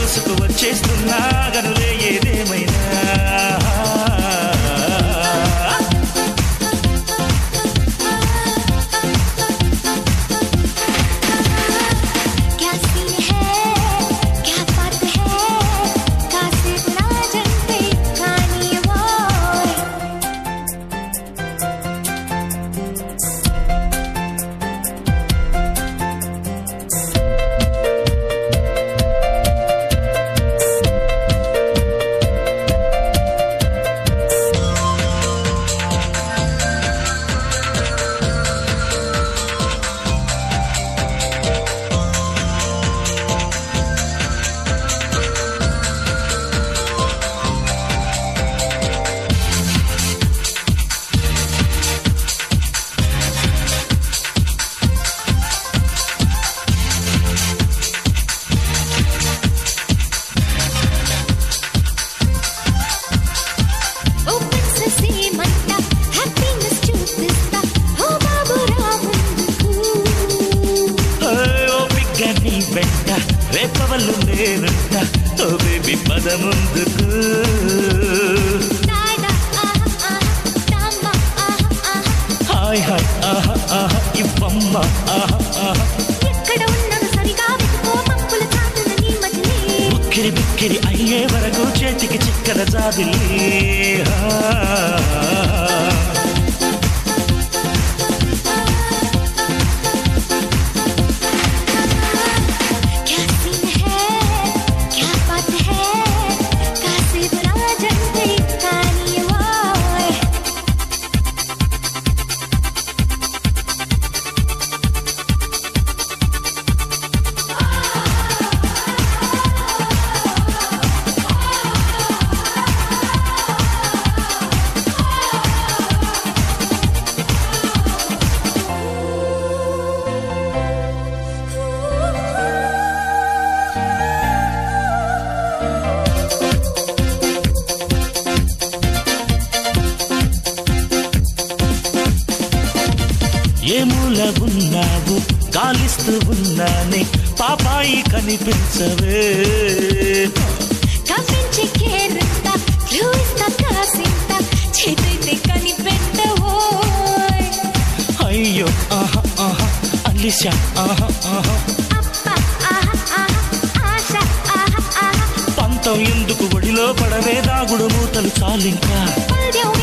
దూసుకు వచ్చేస్తున్నా గనులే ఏదేమైనా क्या सीन है क्या बात है कासिफ राजन पे कहानी वो ఓపెన్ ససేమంట హ్యాపీనెస్ చూపిస్తా ఓ బాబు రాముందుకు ఓపిగ్గా నీ వెంట రేపవల్లు నేనుంట ఓ బేబీ పద ముందుకు తాడా ఆహా ఆహా తామ్మ ఆహా ఆహా హాయ్ హాయ్ ఆహా ఆహా ఇవ్వమ్మ ఆహా ఆహా ఎక్కడ ఉన్నాడు సరిగా వెతుకో మప్పుల చాటున నీ మజిలీ ఉక్కిరి బిక్కిరి అయ్యే వరకు చేతికి చిక్కల జాబిల్లి क्या सीन है क्या बात है कासिफ राजन पे कहानी वो ఏ మూల ఉన్నావు గాలిస్తూ ఉన్నానే పాపాయి కనిపించవే కవ్వించి కేరింత క్లూయిస్త కాసింత చేతైతే కనిపెట్టవోయ్ అయ్యో ఆహా ఆహా అలిశా ఆహా ఆహా అప్ప ఆహా ఆహా ఆశ ఆహా ఆహా పంతం ఎందుకు ఒడిలో పడవే దాగుడు మూతలు చాలింకా పల్యం